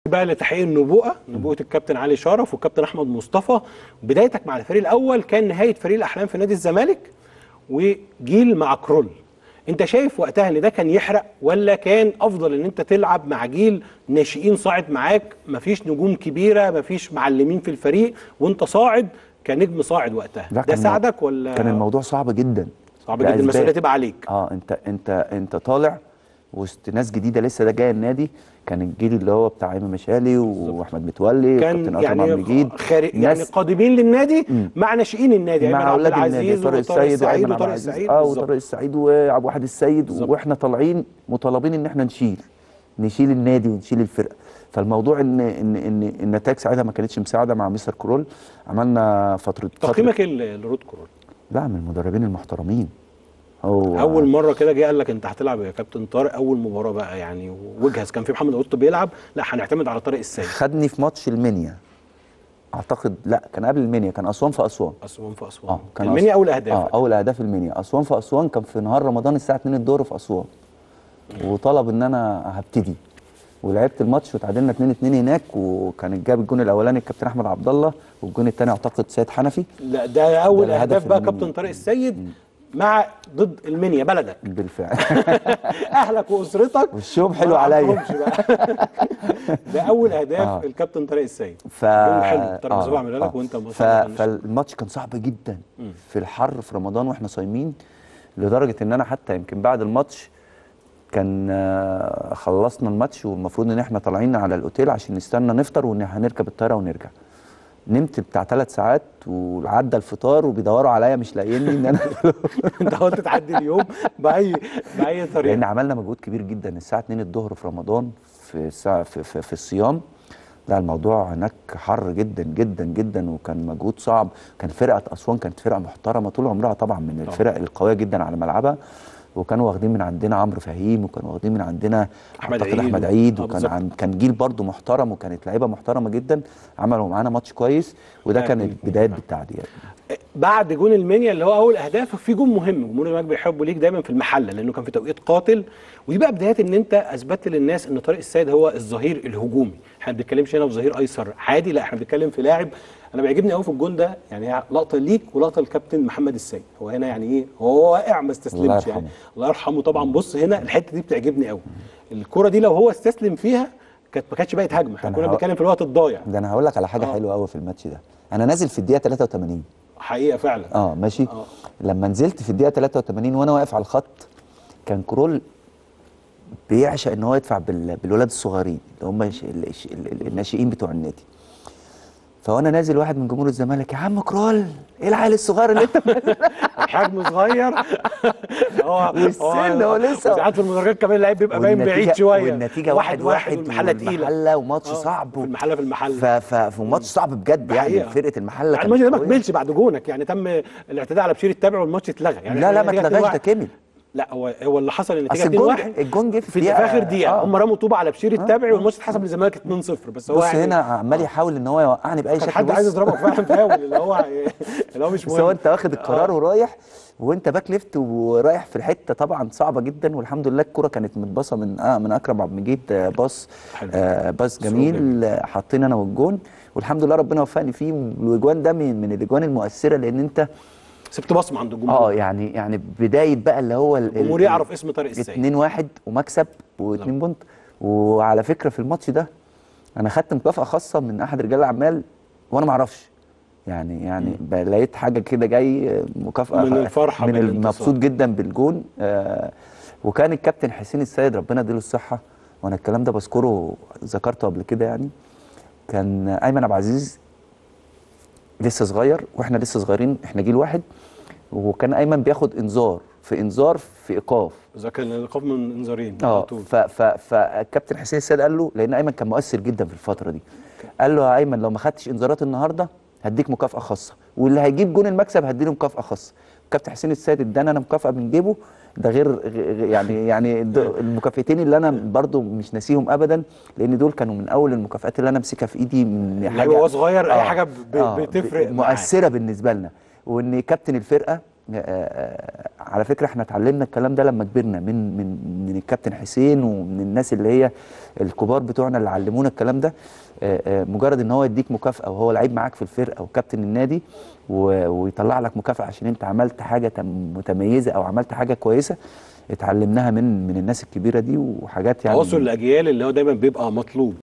بقى لتحقيق النبوءه نبوءه الكابتن علي شرف والكابتن احمد مصطفى بدايتك مع الفريق الاول كان نهايه فريق الاحلام في نادي الزمالك وجيل مع كرول انت شايف وقتها ان ده كان يحرق ولا كان افضل ان انت تلعب مع جيل ناشئين صاعد معاك مفيش نجوم كبيره مفيش معلمين في الفريق وانت صاعد كنجم صاعد وقتها لا، ده كان ساعدك ولا كان الموضوع صعب جدا صعب جدا لأسباب. المسؤوليه تبقى عليك اه انت انت انت طالع وسط ناس جديده لسه ده جاي النادي كان الجيل اللي هو بتاع ايمن مشالي واحمد متولي وكابتن كان اكرم عبد يعني المجيد خارج يعني ناس قادمين للنادي مع ناشئين النادي ايمن مع عبد اولاد النادي العزيز طارق وطارق السيد السعيد وايمن عبد وطارق العزيز السعيد اه بالظبط. وطارق السعيد وعبد الواحد السيد بالظبط. واحنا طالعين مطالبين ان احنا نشيل نشيل النادي ونشيل الفرقه فالموضوع ان ان ان النتائج ساعتها ما كانتش مساعده مع مستر كرول عملنا فتره فتره تقييمك ايه لرود كرول لا من المدربين المحترمين هو اول مره كده جه قال لك انت هتلعب يا كابتن طارق اول مباراه بقى يعني وجهز كان في محمد قطب بيلعب لا هنعتمد على طارق السيد خدني في ماتش المنيا اعتقد لا كان قبل المنيا كان اسوان في اسوان اسوان في اسوان اه كان المنيا أس- اول اهداف اه اول اهداف المنيا اسوان في اسوان كان في نهار رمضان الساعه 2 الظهر في اسوان وطلب ان انا هبتدي ولعبت الماتش وتعادلنا 2 2 هناك وكان جاب الجون الاولاني الكابتن احمد عبد الله والجون الثاني اعتقد سيد حنفي لا ده اول ده الهدف اهداف بقى المنيا. كابتن طارق السيد مع ضد المنيا بلدك بالفعل اهلك واسرتك والشوم حلو ما عليا. عندهمش بقى. ده اول اهداف آه. الكابتن طارق السيد ف جون حلو طارق آه، مصطفى عملها لك آه. وانت ما ف... شاء الله فالماتش كان صعب جدا في الحر في رمضان واحنا صايمين لدرجه ان انا حتى يمكن بعد الماتش كان آه، خلصنا الماتش والمفروض ان احنا طالعين على الاوتيل عشان نستنى نفطر وان هنركب الطياره ونرجع نمت بتاع ثلاث ساعات وعدى الفطار وبيدوروا عليا مش لاقيني ان انا انت حاولت تعدي اليوم باي باي لان طريقه عملنا مجهود كبير جدا الساعه 2 الظهر في رمضان في الساعه في, في, في الصيام لا الموضوع هناك حر جدا جدا جدا وكان مجهود صعب كان فرقه اسوان كانت فرقه محترمه طول عمرها طبعا من الفرق القويه جدا على ملعبها وكانوا واخدين من عندنا عمرو فهيم وكانوا واخدين من عندنا أحمد أعتقد عيد احمد و- عيد آه وكان بالظبط. عن كان جيل برضو محترم وكانت لعيبه محترمه جدا عملوا معانا ماتش كويس وده لا، كانت أكيد. بدايه بالتعديات بعد جون المنيا اللي هو اول اهداف في جون مهم جمهور الزمالك بيحبوا ليك دايما في المحله لانه كان في توقيت قاتل ودي بقى بدايات ان انت اثبتت للناس ان طارق السيد هو الظهير الهجومي احنا ما بنتكلمش هنا في ظهير ايسر عادي لا احنا بنتكلم في لاعب انا بيعجبني قوي في الجون ده يعني هي لقطه ليك ولقطه الكابتن محمد السيد هو هنا يعني ايه هو واقع ما استسلمش الله يعني يرحمه. الله يرحمه طبعا بص هنا الحته دي بتعجبني قوي الكره دي لو هو استسلم فيها كانت ما كانتش بقت هجمه احنا أنا كنا هو- بنتكلم في الوقت الضايع ده انا هقول لك على حاجه آه. حلوه قوي في الماتش ده انا نازل في الدقيقه 83 حقيقه فعلا اه ماشي آه. لما نزلت في الدقيقه 83 وانا واقف على الخط كان كرول بيعشق ان هو يدفع بال... بالولاد الصغيرين اللي هم الش- ال- الش- ال- ال- الناشئين بتوع النادي فوانا نازل واحد من جمهور الزمالك يا عم كرول ايه العيل الصغير اللي انت حجمه صغير هو والسن هو لسه- ساعات في المدرجات كمان اللعيب بيبقى باين بعيد شويه والنتيجه واحد واحد والمحله تقيله والمحله وماتش آه، صعب في المحله في المحله ف... ف... في ماتش صعب بجد يعني حقيقة. فرقه المحله يعني كانت الماتش ده ما قوية. كملش بعد جونك يعني تم الاعتداء على بشير التابع والماتش اتلغى يعني لا لا ما النتيجة اتلغاش ده 2-1. كمل لا هو هو اللي حصل النتيجه اصل الجون 2-1 الجون جه في, في, في الدقيقة- اخر دقيقه آه. هم رموا طوبه على بشير التابعي والماتش اتحسب للزمالك 2-0 بس هو بص يعني هنا عمال يحاول ان هو يوقعني باي كان شكل حد بص. عايز يضربك فعلا فاول اللي هو اللي هو مش بس مهم هو انت واخد القرار ورايح وانت باك ليفت ورايح في الحته طبعا صعبه جدا والحمد لله الكره كانت متباصه من آه من اكرم عبد المجيد آه، باص حلو. آه باص سرور جميل آه، حاطين انا والجون والحمد لله ربنا وفقني فيه والاجوان ده من من الاجوان المؤثره لان انت سبت بصمه عند الجمهور اه يعني يعني بدايه بقى اللي هو ال- ال- الجمهور يعرف اسم طارق السيد 2 1 ومكسب و2 بونت وعلى فكره في الماتش ده انا خدت مكافاه خاصه من احد رجال الاعمال وانا ما اعرفش يعني يعني ب- لقيت حاجه كده جاي مكافاه من الفرحة من بالانتصار. المبسوط جدا بالجون آه وكان الكابتن حسين السيد ربنا يديله الصحه وانا الكلام ده بذكره ذكرته قبل كده يعني كان ايمن عبد العزيز لسه صغير واحنا لسه صغيرين احنا جيل واحد وكان ايمن بياخد انذار في انذار في ايقاف اذا كان الايقاف من انذارين على اه طول ف- ف- فالكابتن حسين السيد قال له لان ايمن كان مؤثر جدا في الفتره دي قال له يا ايمن لو ما خدتش انذارات النهارده هديك مكافاه خاصه واللي هيجيب جون المكسب هديله مكافاه خاصه الكابتن حسين السيد ادانا انا مكافاه من جيبه ده غير غ- يعني يعني د- المكافئتين اللي انا برضو مش ناسيهم ابدا لان دول كانوا من اول المكافئات اللي انا امسكها في ايدي من اللعيب وهو صغير اي حاجه ب- آه، بتفرق معاه. مؤثره بالنسبه لنا وان كابتن الفرقه آه، على فكره احنا اتعلمنا الكلام ده لما كبرنا من من من الكابتن حسين ومن الناس اللي هي الكبار بتوعنا اللي علمونا الكلام ده آه، آه، مجرد ان هو يديك مكافاه وهو لعيب معاك في الفرقه وكابتن النادي و- ويطلع لك مكافاه عشان انت عملت حاجه تم- متميزه او عملت حاجه كويسه اتعلمناها من من الناس الكبيره دي وحاجات يعني تواصل الاجيال اللي هو دايما بيبقى مطلوب